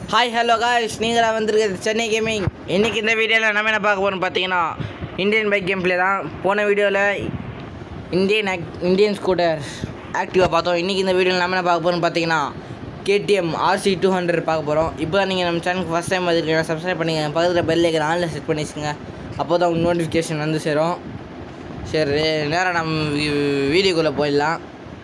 hi hello guys நீங்களாக வந்திருக்கிறது Chennai gaming இன்றைக்கி இந்த வீடியோவில் நம்ம என்ன பார்க்க போகிறோம் பார்த்தீங்கன்னா இந்தியன் பைக் கேம் பிளே தான் போன வீடியோவில் இந்தியன் ஆக் இந்தியன் ஸ்கூட்டர் ஆக்டிவாக பார்த்தோம் இன்றைக்கி இந்த வீடியோவில் நம்ம என்ன பார்க்க போகிறோம் பார்த்தீங்கன்னா கேடிஎம் ஆர்சி டூ ஹண்ட்ரட் பார்க்க போகிறோம் இப்போ நீங்கள் நம்ம சேனலுக்கு ஃபஸ்ட் டைம் வந்துருக்கீங்க சப்ஸ்கிரைப் பண்ணிங்க பக்கத்தில் பெல் ஐக்கன் ஆனில் செட் பண்ணி வச்சுங்க அப்போ தான் உங்களுக்கு நோட்டிஃபிகேஷன் வந்து சேரும் சரி நேராக நம்ம வீடியோக்குள்ளே போயிடலாம்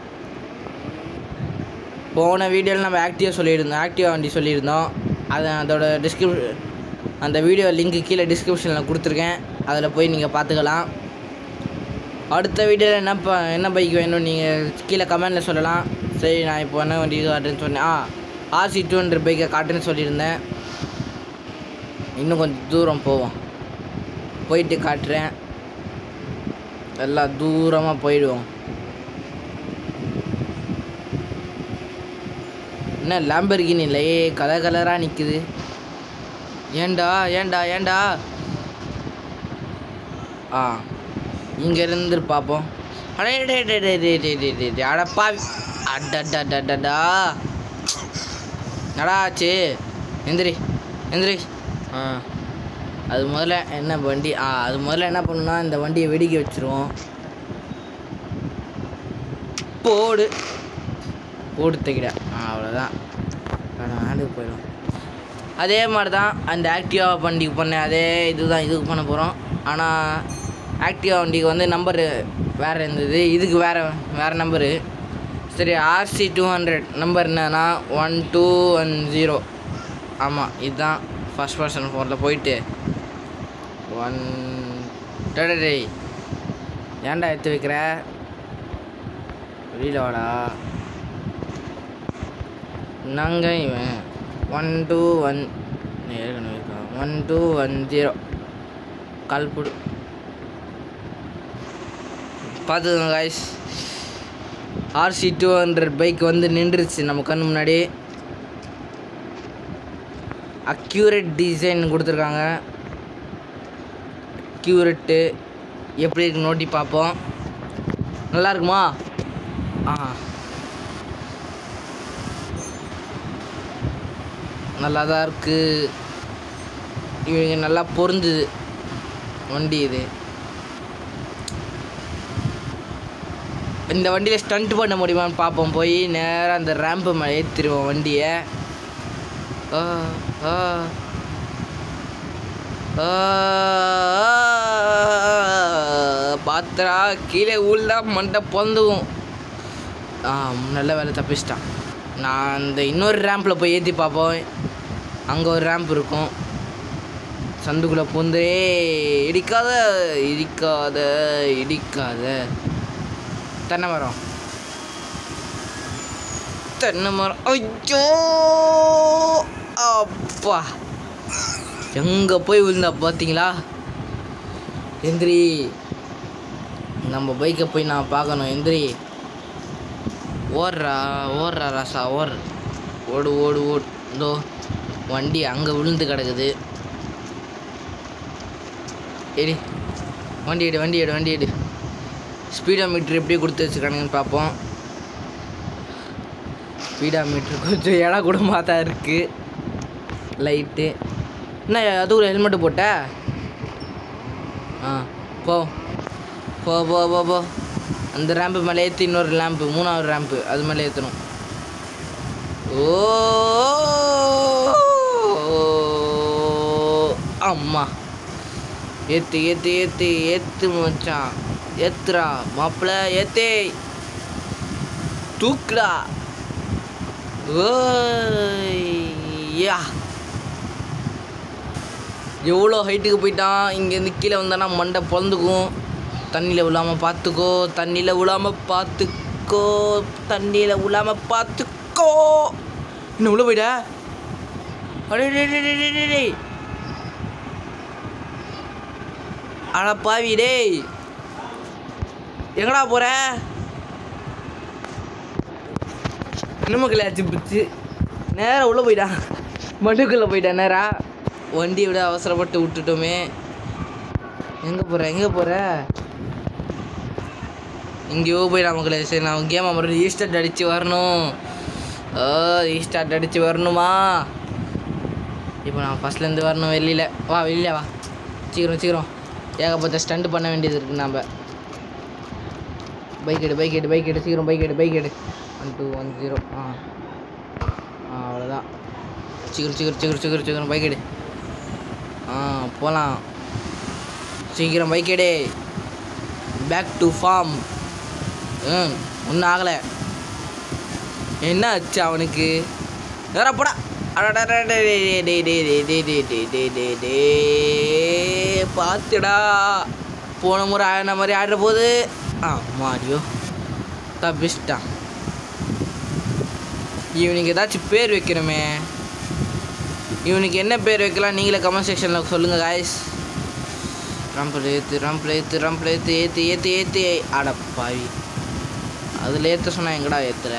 போன வீடியோவில் நம்ம ஆக்டிவாக சொல்லியிருந்தோம் ஆக்டிவா வண்டி சொல்லியிருந்தோம் அது அதோட டிஸ்கிரிப் அந்த வீடியோ லிங்க் கீழே டிஸ்கிரிப்ஷனில் கொடுத்துருக்கேன் அதில் போய் நீங்கள் பார்த்துக்கலாம் அடுத்த வீடியோவில் என்ன ப என்ன பைக் வேணும் நீங்கள் கீழே கமெண்டில் சொல்லலாம் சரி நான் இப்போ என்ன வண்டி காட்டுறேன்னு சொன்னேன் ஆ ஆர்சி டூ ஹண்ட்ரட் பைக்கை காட்டுன்னு சொல்லியிருந்தேன் இன்னும் கொஞ்சம் தூரம் போவோம் போயிட்டு காட்டுறேன் எல்லாம் தூரமாக போயிடுவோம் என்ன லேம்பர்கினி இல்லையே கலர் கலராக நிற்குது ஏன்டா ஏன்டா ஏன்டா ஆ இங்கேருந்து பார்ப்போம் அடே டே டே டே டே டே டே டே டே அடப்பா அடடடடடா நடா ஆச்சு எந்திரி எந்திரி ஆ அது முதல்ல என்ன வண்டி ஆ அது முதல்ல என்ன பண்ணுன்னா இந்த வண்டியை வெடிக்க வச்சுருவோம் போடு போட்டு தைக்கிட அவ்வளோதான் ஆண்டு போயிடும் அதே மாதிரி தான் அந்த ஆக்டிவா வண்டிக்கு பண்ண அதே இதுதான் இதுக்கு பண்ண போகிறோம் ஆனால் ஆக்டிவா வண்டிக்கு வந்து நம்பரு வேறு இருந்தது இதுக்கு வேறு வேறு நம்பரு சரி ஆர்சி டூ ஹண்ட்ரட் நம்பர் என்னன்னா ஒன் டூ ஒன் ஜீரோ ஆமாம் இதுதான் ஃபஸ்ட் பர்சன் ஃபோனில் போயிட்டு ஒன் டே ஏன்டா எடுத்து வைக்கிற வெளியில் வாடா நாங்கள் இவன் ஒன் டூ ஒன் ஏற்கனவே இருக்கான் ஒன் டூ ஒன் ஜீரோ கல்புடு பார்த்துக்கோங்க guys RC two hundred bike வந்து நின்றுச்சு நம்ம கண்ணு முன்னாடி அக்யூரேட் டிசைன் கொடுத்துருக்காங்க அக்யூரேட்டு எப்படி இருக்கு நோட்டி பார்ப்போம் நல்லா இருக்குமா ஆ நல்லா தான் இருக்குது இவங்க நல்லா பொருந்துது வண்டி இது இந்த வண்டியில் ஸ்டண்ட் பண்ண முடியுமான்னு பார்ப்போம் போய் நேராக அந்த ரேம்பு மேலே ஏற்றிடுவோம் வண்டியை ஆ ஆ ஆ, பாத்திரா கீழே ஊழ்ந்தா மண்டை பொந்துவும் ஆ நல்ல வேலை தப்பிச்சிட்டான் நான் அந்த இன்னொரு ரேம்பில் போய் ஏற்றி பார்ப்போம் அங்கே ஒரு ரேம்ப் இருக்கும் சந்துக்குள்ளே பூந்து "ஏய், இடிக்காத இடிக்காத இடிக்காத தென்னை மரம் தென்னை மரம் ஐயோ அப்பா எங்கே போய் விழுந்தா பார்த்தீங்களா எந்திரி நம்ம பைக்கை போய் நான் பார்க்கணும் எந்திரி ஓடுறா ஓடுறா ராசா ஓர் ஓடு ஓடு ஓடு இதோ வண்டி அங்கே விழுந்து கிடக்குது எடி வண்டி எடு வண்டி எடு வண்டி எடு ஸ்பீடோ மீட்ரு எப்படி கொடுத்து வச்சுருக்கானுங்கன்னு பார்ப்போம் ஸ்பீடா மீட்ரு கொஞ்சம் இடம் கூட மாத்தா இருக்குது லைட்டு என்ன அதுக்குள்ள ஹெல்மெட்டு போட்ட ஆ போ போ போ போ போ அந்த ரேம்பு மேலே ஏற்றி இன்னொரு லேம்பு மூணாவது ரேம்பு அது மேலே ஏற்றணும் ஓ அம்மா ஏத்து ஏத்து ஏத்து ஏத்து மச்சான் ஏத்துடா மாப்பிள்ள ஏத்தே தூக்குடா ஓய் யா எவ்வளோ ஹைட்டுக்கு போயிட்டான் இங்கேருந்து கீழே வந்தானா மண்டை பிறந்துக்கும் தண்ணியில் விழாமல் பார்த்துக்கோ தண்ணியில் விழாமல் பார்த்துக்கோ தண்ணியில் விழாமல் பார்த்துக்கோ இன்னும் உள்ள போயிட்டா அடே டே டே டே டே டே டே அட பாவி டேய் எங்கடா போற நமக்குள்ள ஆச்சு பிடிச்சி நேராக உள்ளே போயிட்டான் மண்ணுக்குள்ளே போயிட்டான் நேரா வண்டியை விட அவசரப்பட்டு விட்டுட்டோமே எங்கே போகிற எங்கே போகிற எங்கேயோ போய் நமக்குள்ள சரி நான் கேமை மறுபடியும் ஈஸ்டர்ட் அடித்து வரணும் ஓ ஈஸ்டார்ட் அடித்து வரணுமா இப்போ நான் ஃபஸ்ட்லேருந்து வரணும் வெளியில் வா வெளியில் வா சீக்கிரம் சீக்கிரம் ஏகப்பட்ட ஸ்டண்ட் பண்ண வேண்டியது இருக்குது நம்ம பைக் எடு பைக் எடு பைக் எடு சீக்கிரம் பைக் எடு பைக் எடு ஒன் டூ ஒன் ஜீரோ ஆ ஆ அவ்வளோதான் சீக்கிரம் சீக்கிரம் சீக்கிரம் சீக்கிரம் சீக்கிரம் பைக் எடு ஆ போகலாம் சீக்கிரம் பைக் எடு பேக் டு ஃபார்ம் ம் ஒன்றும் ஆகலை என்ன ஆச்சு அவனுக்கு வேற போடா பார்த்துடா போன முறை ஆடின மாதிரி ஆடுற போது ஆ மாடியோ தப்பிச்சிட்டான் இவனுக்கு ஏதாச்சும் பேர் வைக்கணுமே இவனுக்கு என்ன பேர் வைக்கலாம் நீங்களே கமெண்ட் செக்ஷனில் சொல்லுங்கள் காய்ஸ் ரம்பில் ஏற்று ரம்பில் ஏற்று ரம்பில் ஏற்று ஏற்று ஏற்று ஏற்று அட பாவி அதில் ஏற்ற சொன்னா எங்கடா ஏற்றுற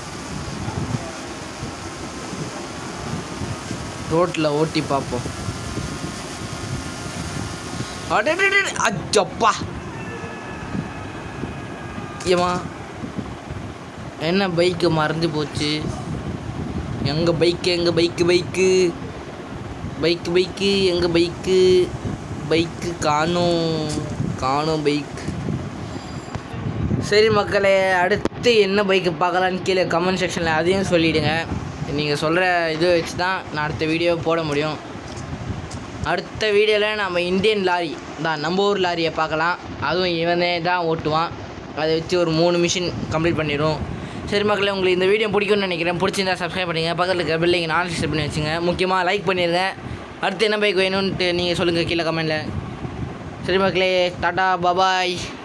ரோட்டில் ஓட்டி பார்ப்போம் அடடடட, அச்சப்பா ஏமா என்ன பைக்கு மறந்து போச்சு எங்கள் பைக்கு எங்கள் பைக்கு பைக்கு பைக்கு பைக்கு எங்கள் பைக்கு பைக்கு காணும் காணும் பைக் சரி மக்களே அடுத்து என்ன பைக்கு பார்க்கலான்னு கீழே கமெண்ட் செக்ஷனில் அதையும் சொல்லிவிடுங்க நீங்கள் சொல்கிற இது வச்சு தான் நான் அடுத்த வீடியோ போட முடியும் அடுத்த வீடியோவில் நம்ம இந்தியன் லாரி தான் நம்ம ஊர் லாரியை பார்க்கலாம் அதுவும் இவனே தான் ஓட்டுவான் அதை வச்சு ஒரு மூணு மிஷின் கம்ப்ளீட் பண்ணிடும் சரி மக்களே உங்களுக்கு இந்த வீடியோ பிடிக்கும்னு நினைக்கிறேன் பிடிச்சிருந்தா சப்ஸ்கிரைப் பண்ணுங்கள் பக்கத்தில் இருக்க பில்லிங் நான் செட் பண்ணி வச்சுங்க முக்கியமாக லைக் பண்ணிடுங்க அடுத்து என்ன பைக் வேணும்ன்ட்டு நீங்கள் சொல்லுங்கள் கீழே கமெண்டில் சரி மக்களே டாட்டா பபாய்